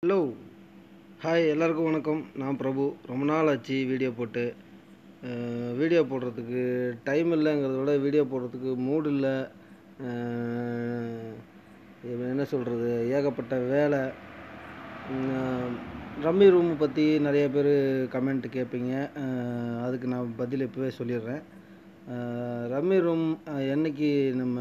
Hello hi எல்லாருக்கும் வணக்கம் நான் பிரபு ரொம்ப நாள் ஆச்சு வீடியோ போட்டு அஹ், வீடியோ போடுறதுக்கு டைம் இல்லைங்கிறத விட வீடியோ போடுறதுக்கு மூடு இல்லை அஹ், இது என்ன சொல்கிறது ஏகப்பட்ட வேலை உம், ரம்மி ரூம் பற்றி நிறைய பேர் கமெண்ட் கேட்பீங்க அஹ், அதுக்கு நான் பதில் இப்போவே சொல்லிடுறேன் அஹ், ரம்மி ரூம் அஹ், என்னைக்கு நம்ம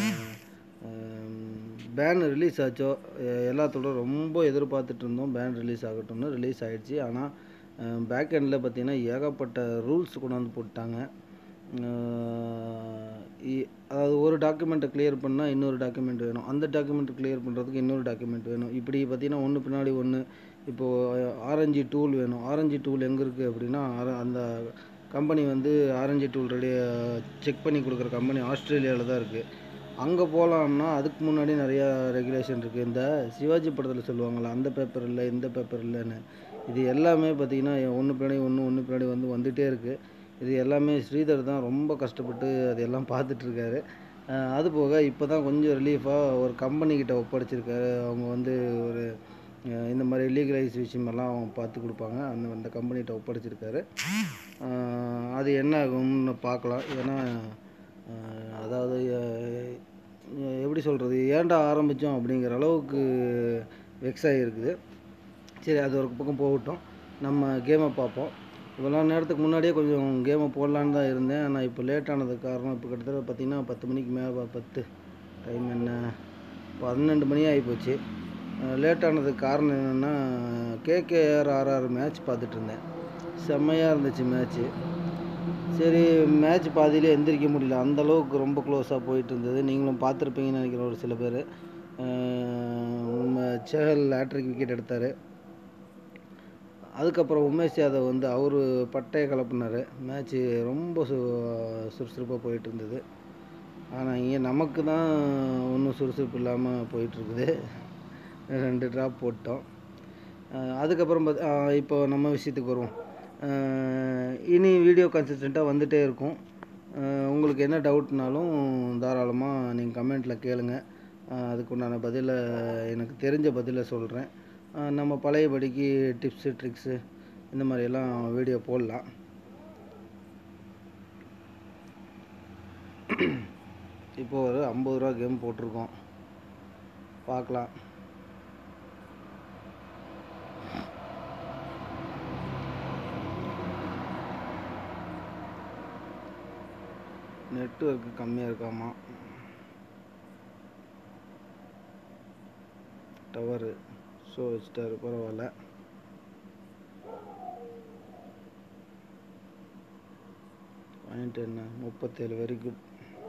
பேன் ரிலீஸ் ஆச்சோ எ- எல்லாத்தோட ரொம்ப எதிர்பார்த்துட்டு இருந்தோம் பேன் ரிலீஸ் ஆகட்டும்னு ரிலீஸ் ஆயிடுச்சு ஆனால் பேக் எண்டில் பார்த்தீங்கன்னா ஏகப்பட்ட ரூல்ஸ் கொண்டாந்து போட்டாங்க அஹ் இ- அதாவது ஒரு டாக்குமெண்ட்டை கிளியர் பண்ணால் இன்னொரு டாக்குமெண்ட் வேணும் அந்த டாக்குமெண்ட் கிளியர் பண்ணுறதுக்கு இன்னொரு டாக்குமெண்ட் வேணும் இப்படி பார்த்தீங்கன்னா ஒன்று பின்னாடி ஒன்று இப்போது ஆரஞ்சு டூல் வேணும் ஆரஞ்சு டூல் எங்கே இருக்குது அப்படின்னா ஆர- அந்த கம்பெனி வந்து ஆரஞ்சு டூல் ரெடி செக் பண்ணி கொடுக்குற கம்பெனி ஆஸ்திரேலியாவில் தான் இருக்குது அங்கே போகலாம்னா அதுக்கு முன்னாடி நிறையா ரெகுலேஷன் இருக்குது இந்த சிவாஜி படத்தில் சொல்லுவாங்கள்ல அந்த பேப்பர் இல்லை இந்த பேப்பர் இல்லைன்னு இது எல்லாமே பார்த்தீங்கன்னா ஒன்று பின்னாடி ஒன்று ஒன்று பின்னாடி வந்து வந்துகிட்டே இருக்குது இது எல்லாமே ஸ்ரீதர் தான் ரொம்ப கஷ்டப்பட்டு அதெல்லாம் பார்த்துட்ருக்காரு அது போக இப்போ தான் கொஞ்சம் ரிலீஃபாக ஒரு கம்பெனிக்கிட்ட ஒப்படைச்சிருக்காரு அவங்க வந்து ஒரு அஹ், இந்த மாதிரி லீகலைஸ் விஷயமெல்லாம் அவங்க பார்த்து கொடுப்பாங்க அந்த அந்த கம்பெனிகிட்ட ஒப்படைச்சிருக்காரு அஹ், அது என்ன ஆகும்னு பார்க்கலாம் ஏன்னா அஹ், அதாவது அஹ், எப்படி சொல்கிறது ஏன்டா ஆரம்பித்தோம் அப்படிங்கிற அளவுக்கு வெக்ஸ் ஆகிருக்குது சரி அது ஒரு பக்கம் போகட்டும் நம்ம கேமை பார்ப்போம் இவ்வளோ நேரத்துக்கு முன்னாடியே கொஞ்சம் கேமை போடலான்னு தான் இருந்தேன் ஆனால் இப்போ லேட் ஆனதுக்கு காரணம் இப்போ கிட்டத்தட்ட பார்த்தீங்கன்னா பத்து மணிக்கு மேலே பத்து டைம் என்ன பன்னெண்டு மணி ஆகிப்போச்சு லேட் ஆனதுக்கு காரணம் என்னென்னா கேகேஆர் ஆர்ஆர் மேட்ச் பார்த்துட்டு இருந்தேன் செம்மையாக இருந்துச்சு மேட்ச்சு சரி மேட்ச் பாதியிலே எந்திரிக்க முடியல அந்த அளவுக்கு ரொம்ப க்ளோஸாக போயிட்டு இருந்தது நீங்களும் பார்த்துருப்பீங்கன்னு நினைக்கிறேன் ஒரு சில பேர் சேகல் லேட்ரிக் விக்கெட் எடுத்தார் அதுக்கப்புறம் உமேஷ் யாதவ் வந்து அவர் பட்டையை கலப்புனார் மேட்ச்சு ரொம்ப சு சுறுசுறுப்பாக போயிட்டு இருந்தது ஆனால் இங்கே நமக்கு தான் ஒன்றும் சுறுசுறுப்பு இல்லாமல் போயிட்டுருக்குது ரெண்டு ட்ராப் போட்டோம் அஹ் அதுக்கப்புறம் பார்த்து அஹ் இப்போ நம்ம விஷயத்துக்கு வருவோம் அஹ் இனி வீடியோ கன்சிஸ்டண்ட்டாக வந்துகிட்டே இருக்கும் அஹ் உங்களுக்கு என்ன டவுட்னாலும் தாராளமாக நீங்கள் கமெண்ட்டில் கேளுங்க அஹ் அதுக்கு உண்டான பதிலை எனக்கு தெரிஞ்ச பதிலை சொல்கிறேன் நம்ம பழையபடிக்கு டிப்ஸு ட்ரிக்ஸு இந்த மாதிரியெல்லாம் வீடியோ போடலாம் இப்போ ஒரு ஐம்பது ரூபா கேம் போட்டிருக்கோம் பார்க்கலாம் நெட்ஒர்க்கு கம்மியாக இருக்காமா டவரு ஷோ வச்சுட்டாரு பரவாயில்ல பாயிண்ட் என்ன முப்பத்தேழு வெரி குட்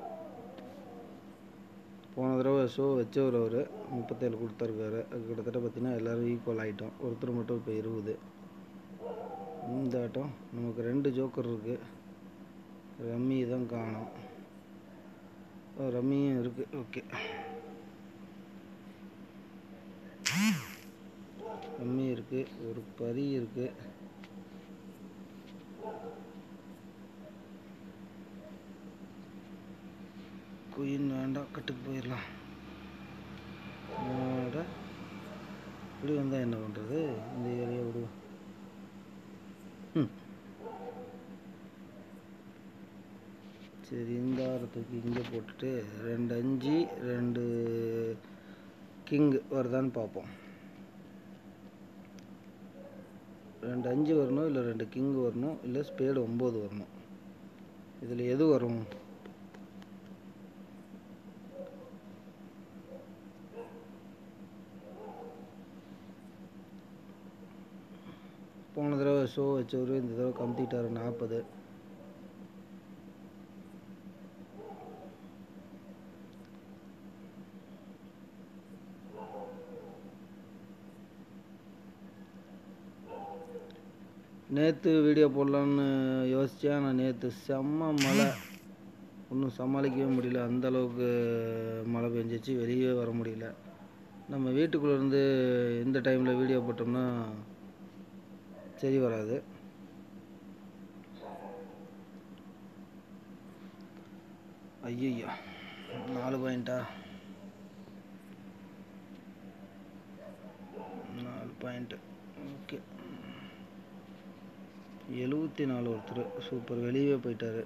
போன தடவை ஷோ வச்சவர் அவர் முப்பத்தேழு கொடுத்துருக்காரு அது கிட்டத்தட்ட பார்த்தீங்கன்னா எல்லோரும் ஈக்குவல் ஆகிட்டோம் ஒருத்தர் மட்டும் இப்போ இருபது இந்த ஆட்டம் நமக்கு ரெண்டு ஜோக்கர் இருக்குது ரம்மி தான் காணோம் ஓ, ரம்மியும் இருக்குது ஓகே ரம்மி இருக்குது ஒரு பரி இருக்குது குயின் வேண்டாம் கட்டுக்கு போயிடலாம் அட, இப்படி வந்தால் என்ன பண்ணுறது இந்த ஏரியா விடுவோம் ம் சரி இந்த வாரத்துக்கு இங்கே போட்டுட்டு ரெண்டு அஞ்சு ரெண்டு கிங் வருதான்னு பார்ப்போம் ரெண்டு அஞ்சு வரணும் இல்லை ரெண்டு கிங் வரணும் இல்லை ஸ்பேடு ஒம்பது வரணும் இதில் எது வரும் போன தடவை ஷோ வச்சவர் இந்த தடவை கம்ப்ளீட்டார் நாற்பது நேற்று வீடியோ போடலான்னு யோசித்தேன் ஆனால் நேற்று செம்ம மழை ஒன்றும் சமாளிக்கவே முடியல அந்த அளவுக்கு மழை பெஞ்சிச்சு வெளியே வர முடியல நம்ம வீட்டுக்குள்ளே இருந்து இந்த டைமில் வீடியோ போட்டோம்னா சரி வராது ஐயோ நாலு பாயிண்டா நாலு பாயிண்ட்டு ஓகே எழுபத்தி நாலு ஒருத்தர் சூப்பர் வெளியவே போயிட்டாரு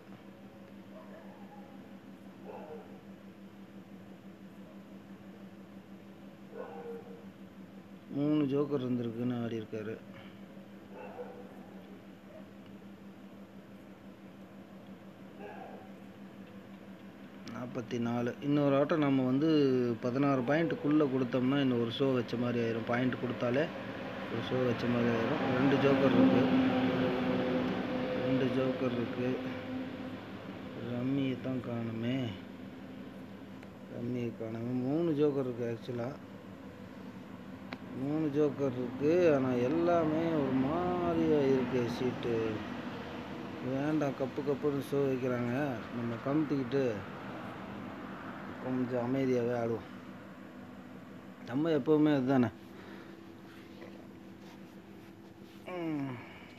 மூணு ஜோக்கர் இருந்திருக்குன்னு ஆடி இருக்காரு நாற்பத்தி நாலு இன்னொரு ஆட்டம் நம்ம வந்து பதினாறு பாயிண்ட்டுக்குள்ளே கொடுத்தோம்னா இன்னும் ஒரு ஷோ வச்ச மாதிரி ஆயிரும் பாயிண்ட் கொடுத்தாலே ஒரு ஷோ வச்ச மாதிரி ஆயிரும் ரெண்டு ஜோக்கர் இருக்கு ரெண்டு ஜோக்கர் இருக்கு ரம்மியை தான் காணுமே ரம்மியை காணுமே மூணு ஜோக்கர் இருக்கு ஆக்சுவலாக மூணு ஜோக்கர் இருக்கு ஆனால் எல்லாமே ஒரு மாதிரியா இருக்கு சீட்டு வேண்டாம் கப்பு கப்புன்னு ஷோ வைக்கிறாங்க நம்ம கமுத்திக்கிட்டு கொஞ்சம் அமைதியாகவே ஆடுவோம் நம்ம எப்போவுமே அதுதானே ம்.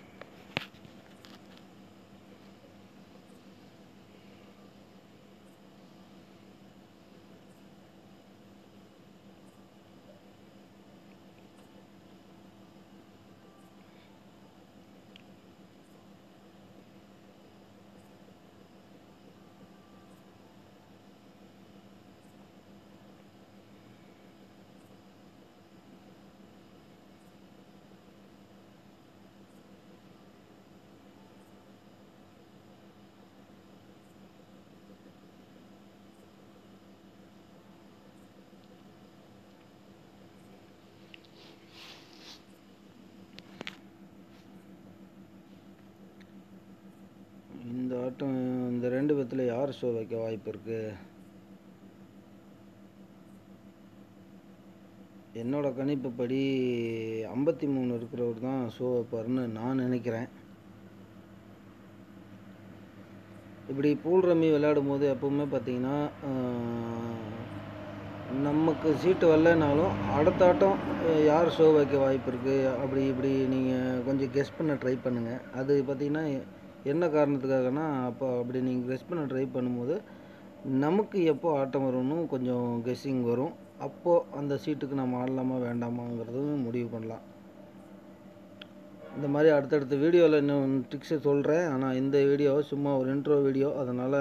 இந்த ஆட்டம் இந்த ரெண்டு பேத்துல யார் ஷோ வைக்க வாய்ப்பு இருக்கு என்னோட கணிப்புப்படி ஐம்பத்தி மூணு இருக்கிறவர் தான் ஷோ வைப்பாருன்னு நான் நினைக்கிறேன் இப்படி பூல் ரம்மி விளையாடும் போது எப்பவுமே பார்த்தீங்கன்னா நமக்கு சீட்டு வரலனாலும் அடுத்த ஆட்டம் அஹ், யார் ஷோ வைக்க வாய்ப்பு இருக்குது அப்படி இப்படி நீங்கள் கொஞ்சம் கெஸ் பண்ண ட்ரை பண்ணுங்கள் அது பார்த்தீங்கன்னா என்ன காரணத்துக்காகனா அப்போ அப்படி நீங்கள் கெஸ் பண்ண ட்ரை பண்ணும்போது நமக்கு எப்போ ஆட்டம் வரும்னு கொஞ்சம் கெஸ்ஸிங் வரும் அப்போது அந்த சீட்டுக்கு நம்ம ஆடலாமா வேண்டாமாங்கிறதும் முடிவு பண்ணலாம் இந்த மாதிரி அடுத்தடுத்த வீடியோவில் இன்னும் ட்ரிக்ஸை சொல்கிறேன் ஆனால் இந்த வீடியோ சும்மா ஒரு இன்ட்ரோ வீடியோ அதனால்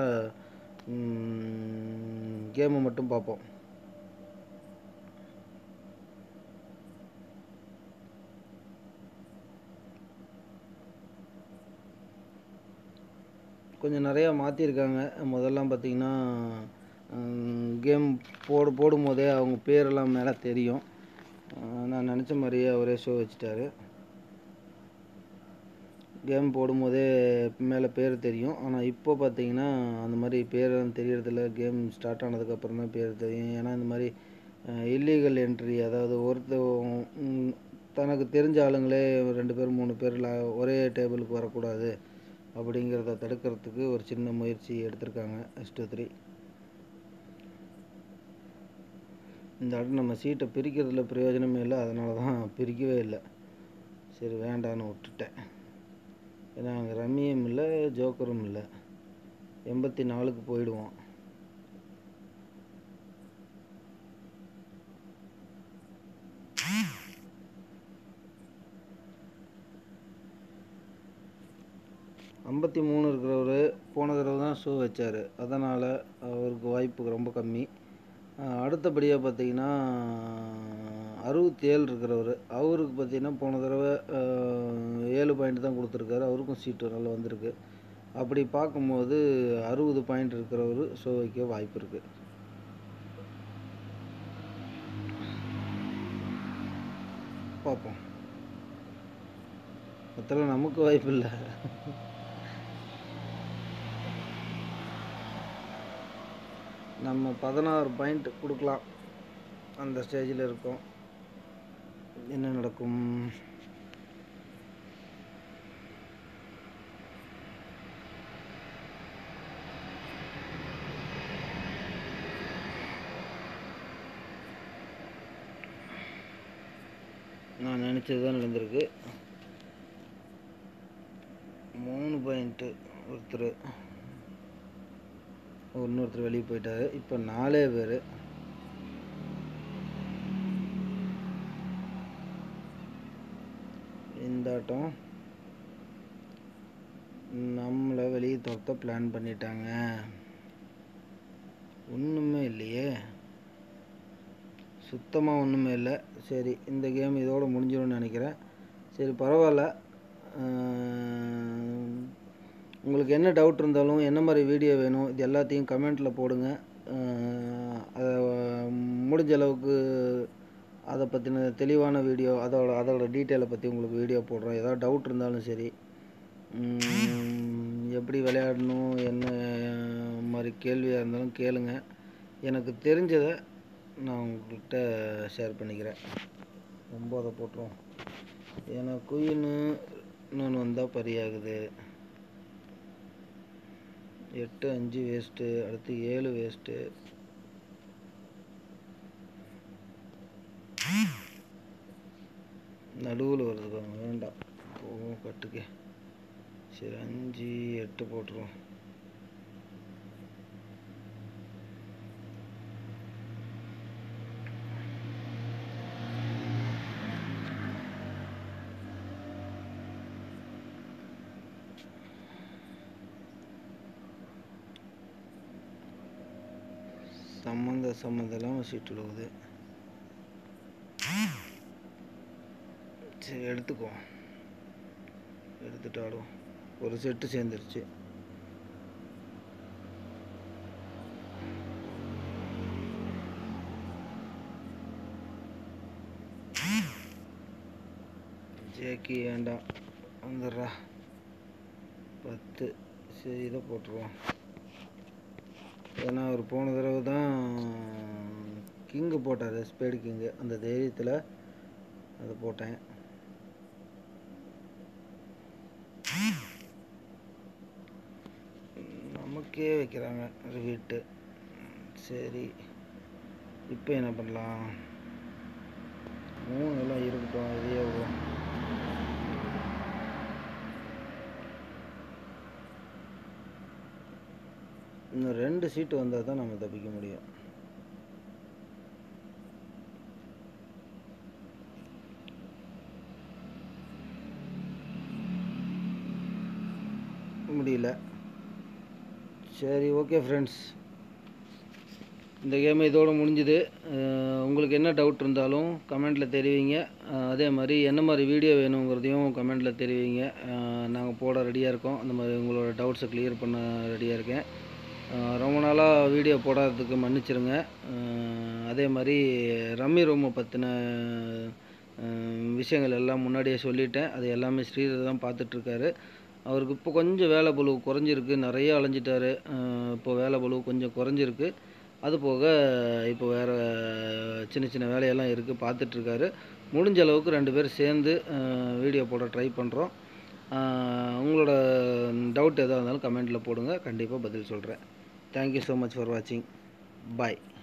கேமை மட்டும் பார்ப்போம் கொஞ்சம் நிறையா மாற்றிருக்காங்க முதல்லாம் பார்த்தீங்கன்னா கேம் போடு போடும்போதே அவங்க பேரெல்லாம் மேலே தெரியும் அஹ் நான் நினச்ச மாதிரியே அவரே ஷோ வச்சுட்டாரு கேம் போடும்போதே மேலே பேர் தெரியும் ஆனால் இப்போ பார்த்தீங்கன்னா அந்த மாதிரி பேரெல்லாம் தெரியறதில்ல கேம் ஸ்டார்ட் ஆனதுக்கப்புறம் தான் பேர் தெரியும் ஏன்னா இந்த மாதிரி இல்லீகல் என்ட்ரி அதாவது ஒருத்த ம், தனக்கு தெரிஞ்ச ஆளுங்களே ரெண்டு பேர் மூணு பேரில் ஒரே டேபிளுக்கு வரக்கூடாது அப்படிங்கிறத தடுக்கிறதுக்கு ஒரு சின்ன முயற்சி எடுத்திருக்காங்க எஸ் டூ த்ரீ இந்த ஆட்டம் நம்ம சீட்டை பிரிக்கிறதுல பிரயோஜனமே இல்லை அதனால தான் பிரிக்கவே இல்லை சரி வேண்டான்னு விட்டுட்டேன் ஏன்னா அங்கே ரம்மியும் இல்லை ஜோக்கரும் இல்லை எண்பத்தி நாலுக்கு போயிடுவோம் ஐம்பத்தி மூணு இருக்கிறவர் போன தடவை தான் ஷோ வச்சார் அதனால் அவருக்கு வாய்ப்பு ரொம்ப கம்மி அஹ் அடுத்தபடியாக பார்த்தீங்கன்னா அறுபத்தி ஏழு இருக்கிறவர் அவருக்கு பார்த்தீங்கன்னா போன தடவை அஹ், ஏழு பாயிண்ட் தான் கொடுத்துருக்காரு அவருக்கும் சீட்டு நல்லா வந்திருக்கு அப்படி பார்க்கும்போது அறுபது பாயிண்ட் இருக்கிறவர் ஷோ வைக்க வாய்ப்பு இருக்குது பார்ப்போம் மொத்தத்தில் நமக்கு வாய்ப்பு இல்லை நம்ம பதினாறு பாயிண்ட் கொடுக்கலாம் அந்த ஸ்டேஜில் இருக்கோம் என்ன நடக்கும் நான் நினச்சது தான் நடந்திருக்கு மூணு பாயிண்ட்டு ஒருத்தர் இன்னொருத்தர் வெளியே போயிட்டாரு இப்போ நாலே பேர் இந்தாட்டம் நம்மளை வெளியே துரத்த பிளான் பண்ணிட்டாங்க ஒன்றுமே இல்லையே சுத்தமாக ஒன்றுமே இல்லை சரி இந்த கேம் இதோட முடிஞ்சிடும்னு நினைக்கிறேன் சரி பரவாயில்ல ஆஹ், உங்களுக்கு என்ன டவுட் இருந்தாலும் என்ன மாதிரி வீடியோ வேணும் இது எல்லாத்தையும் கமெண்ட்டில் போடுங்க ஆஹ், அதை முடிஞ்ச அளவுக்கு அதை பற்றின தெளிவான வீடியோ அதோட அதோட டீட்டெயிலை பற்றி உங்களுக்கு வீடியோ போடுறோம் ஏதாவது டவுட் இருந்தாலும் சரி உம், எப்படி விளையாடணும் என்ன மாதிரி கேள்வியாக இருந்தாலும் கேளுங்க எனக்கு தெரிஞ்சதை நான் உங்கள்கிட்ட ஷேர் பண்ணிக்கிறேன் ஒம்பதை போட்டுரும் ஏன்னா குயின்னு இன்னொன்று வந்தால் பரியாகுது எட்டு அஞ்சு வேஸ்ட்டு அடுத்து ஏழு வேஸ்ட்டு நடுவில் வருது பாருங்க வேண்டாம் போகும் கட்டுக்கு சரி அஞ்சு எட்டு போட்டுருவோம் சம்மந்த சம்மந்தம் இல்லாமல் சீட்டு விழுகுது சரி எடுத்துக்குவோம் எடுத்துட்டு ஆடுவோம் ஒரு செட்டு சேர்ந்துருச்சு ஜேக்கி வேண்டாம் வந்துடுறா பத்து சரி இதை போட்டுருவோம் ஏன்னா அவர் போன தடவை தான் கிங்கு போட்டார் ஸ்பேடு கிங்கு அந்த தைரியத்தில் அதை போட்டேன் நமக்கே வைக்கிறாங்க ரிவீட்டு சரி இப்போ என்ன பண்ணலாம் மூணு எல்லாம் இருக்கட்டும் இதே விடுவோம் இன்னும் ரெண்டு சீட்டு வந்தால் தான் நம்ம தப்பிக்க முடியும் முடியல சரி ஓகே ஃப்ரெண்ட்ஸ் இந்த கேம் இதோட முடிஞ்சுது அஹ் உங்களுக்கு என்ன டவுட் இருந்தாலும் கமெண்ட்டில் தெரிவிங்க அஹ் அதே மாதிரி என்ன மாதிரி வீடியோ வேணுங்கிறதையும் கமெண்ட்டில் தெரிவிங்க நாங்கள் போட ரெடியாக இருக்கோம் அந்த மாதிரி உங்களோட டவுட்ஸை கிளியர் பண்ண ரெடியாக இருக்கேன் அஹ் ரொம்ப நாளாக வீடியோ போடாததுக்கு மன்னிச்சிருங்க அஹ் அதே மாதிரி ரம்மி ரூமை பற்றின விஷயங்கள் எல்லாம் முன்னாடியே சொல்லிட்டேன் அது எல்லாமே ஸ்ரீதர் தான் பார்த்துட்ருக்காரு அவருக்கு இப்போ கொஞ்சம் வேலை பளு குறைஞ்சிருக்கு நிறைய அலைஞ்சிட்டாரு அஹ் இப்போ வேலை பளு கொஞ்சம் குறைஞ்சிருக்கு அது போக இப்போ வேறு சின்ன சின்ன வேலையெல்லாம் இருக்குது பார்த்துட்ருக்காரு முடிஞ்ச அளவுக்கு ரெண்டு பேரும் சேர்ந்து வீடியோ போட ட்ரை பண்ணுறோம் உங்களோட டவுட் எதாக இருந்தாலும் கமெண்ட்டில் போடுங்க கண்டிப்பாக பதில் சொல்கிறேன் தேங்க்யூ ஸோ மச் ஃபார் வாட்சிங் பாய்